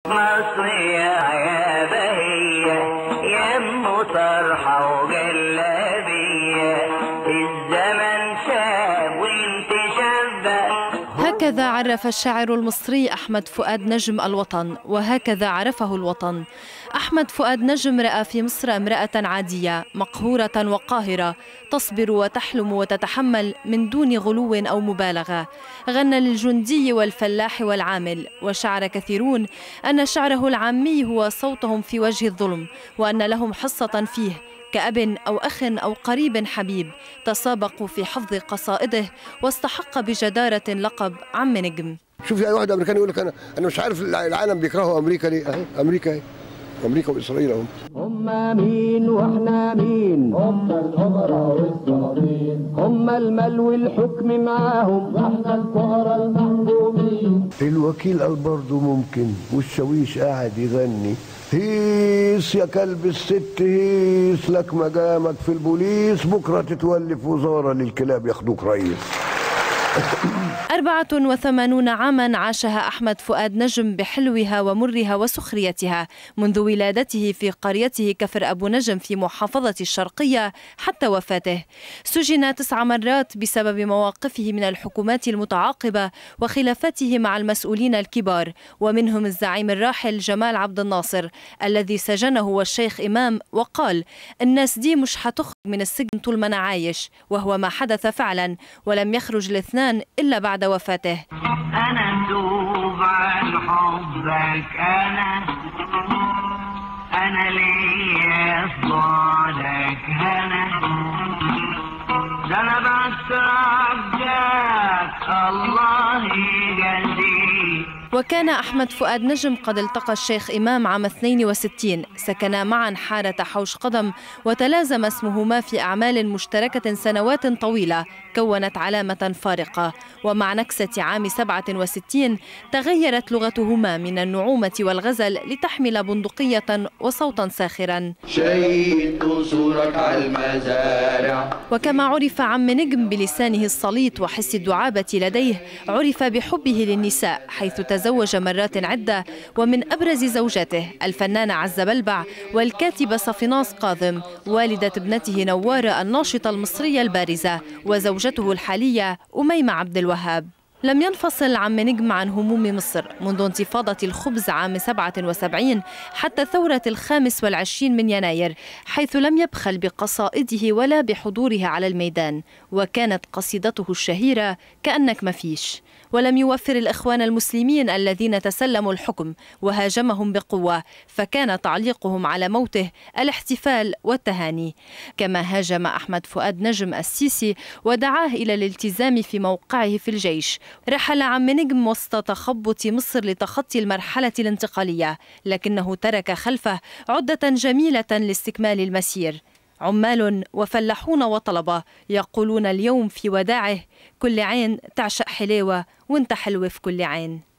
مصرية يا بهية يم طرحة وجلابية الزمن شاب وانت شابة هكذا عرف الشاعر المصري أحمد فؤاد نجم الوطن وهكذا عرفه الوطن أحمد فؤاد نجم رأى في مصر امرأة عادية مقهورة وقاهرة تصبر وتحلم وتتحمل من دون غلو أو مبالغة غنى للجندي والفلاح والعامل وشعر كثيرون أن شعره العامي هو صوتهم في وجه الظلم وأن لهم حصة فيه كأب أو أخ أو قريب حبيب تسابقوا في حفظ قصائده واستحق بجدارة لقب عم نجم شوف اي واحد امريكاني يقول لك انا انا مش عارف العالم بيكرهوا امريكا ليه اهي امريكا اهي امريكا واسرائيل اهم هم مين واحنا مين هم الامراء والسلاطين هم المال والحكم معاهم واحنا الفقراء المحكومين الوكيل قال برضه ممكن والشاويش قاعد يغني هيس يا كلب الست هيس لك مقامك في البوليس بكره تتولي في وزاره للكلاب ياخدوك رئيس أربعة وثمانون عاما عاشها أحمد فؤاد نجم بحلوها ومرها وسخريتها منذ ولادته في قريته كفر أبو نجم في محافظة الشرقية حتى وفاته سجن تسع مرات بسبب مواقفه من الحكومات المتعاقبة وخلافاته مع المسؤولين الكبار ومنهم الزعيم الراحل جمال عبد الناصر الذي سجنه والشيخ إمام وقال الناس دي مش هتخرج من السجن طول ما أنا عايش وهو ما حدث فعلا ولم يخرج الاثنان إلا بعد وفاته انا اتوب عن حبك انا انا ليا صالك هنا ده انا بس عبدك الله يجازيك وكان أحمد فؤاد نجم قد التقى الشيخ إمام عام 62 سكنا معا حارة حوش قدم وتلازم اسمهما في أعمال مشتركة سنوات طويلة كونت علامة فارقة ومع نكسة عام 67 تغيرت لغتهما من النعومة والغزل لتحمل بندقية وصوتا ساخرا شيد قصورك على المزارع وكما عرف عم نجم بلسانه السليط وحس الدعابة لديه عرف بحبه للنساء حيث تزوج مرات عدة ومن أبرز زوجاته الفنانة عزة بلبع والكاتبة صفيناس قاظم والدة ابنته نوارة الناشطة المصرية البارزة وزوجته الحالية أميمة عبد الوهاب لم ينفصل عم نجم عن هموم مصر منذ انتفاضة الخبز عام 77 حتى ثورة الخامس والعشرين من يناير حيث لم يبخل بقصائده ولا بحضوره على الميدان وكانت قصيدته الشهيرة كأنك مفيش ولم يوفر الإخوان المسلمين الذين تسلموا الحكم وهاجمهم بقوة فكان تعليقهم على موته الاحتفال والتهاني كما هاجم أحمد فؤاد نجم السيسي ودعاه إلى الالتزام في موقعه في الجيش رحل عم نجم وسط تخبط مصر لتخطي المرحلة الانتقالية لكنه ترك خلفه عدة جميلة لاستكمال المسير عمال وفلاحون وطلبة يقولون اليوم في وداعه كل عين تعشق حلاوة وانت حلو في كل عين